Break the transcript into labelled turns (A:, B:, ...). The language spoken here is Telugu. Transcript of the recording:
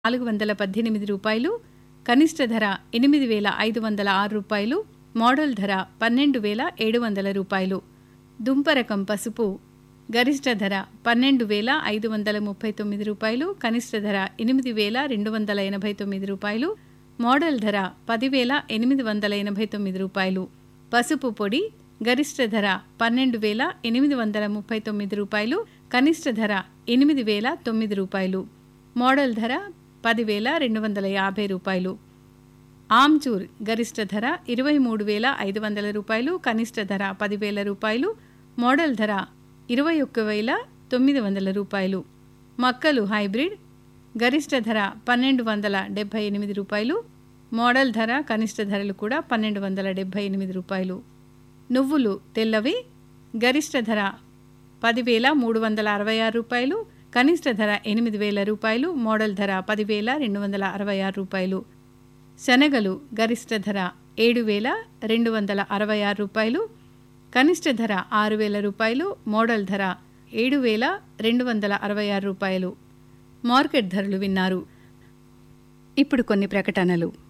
A: నాలుగు వందల పద్దెనిమిది రూపాయలు కనిష్ట ధర ఎనిమిది వేల ఐదు వందల ఆరు రూపాయలు మోడల్ ధర పన్నెండు వేల ఏడు వందల రూపాయలు దుంపరకం పసుపు గరిష్ట ధర పన్నెండు వేల ఐదు వందల ముప్పై తొమ్మిది రూపాయలు కనిష్ట ధర ఎనిమిది వేల రెండు వందల ఎనభై తొమ్మిది రూపాయలు మోడల్ ధర పదివేల ఎనిమిది వందల ఎనభై తొమ్మిది రూపాయలు పసుపు పొడి గరిష్ట ధర పన్నెండు వేల ఎనిమిది వందల ముప్పై తొమ్మిది రూపాయలు కనిష్ట ధర ఎనిమిది వేల తొమ్మిది రూపాయలు మోడల్ ధర పదివేల రెండు వందల యాభై రూపాయలు ఆమ్చూర్ గరిష్ట ధర ఇరవై మూడు వేల ఐదు వందల రూపాయలు కనిష్ట ధర పదివేల రూపాయలు మోడల్ ధర ఇరవై ఒక్క వేల తొమ్మిది వందల రూపాయలు మక్కలు హైబ్రిడ్ గరిష్ట ధర పన్నెండు వందల డెబ్బై ఎనిమిది రూపాయలు మోడల్ ధర కనిష్ట ధరలు కూడా పన్నెండు వందల డెబ్బై ఎనిమిది రూపాయలు నువ్వులు తెల్లవి గరిష్ట ధర పదివేల మూడు వందల అరవై ఆరు రూపాయలు కనిష్ట ధర ఎనిమిది వేల రూపాయలు మోడల్ ధర పదివేల రెండు వందల అరవై ఆరు రూపాయలు శనగలు గరిష్ట ధర ఏడు వేల రెండు వందల అరవై ఆరు రూపాయలు కనిష్ట ధర ఆరు వేల రూపాయలు మోడల్ ధర ఏడు వేల రెండు వందల అరవై ఆరు రూపాయలు మార్కెట్ ధరలు విన్నారు ఇప్పుడు కొన్ని ప్రకటనలు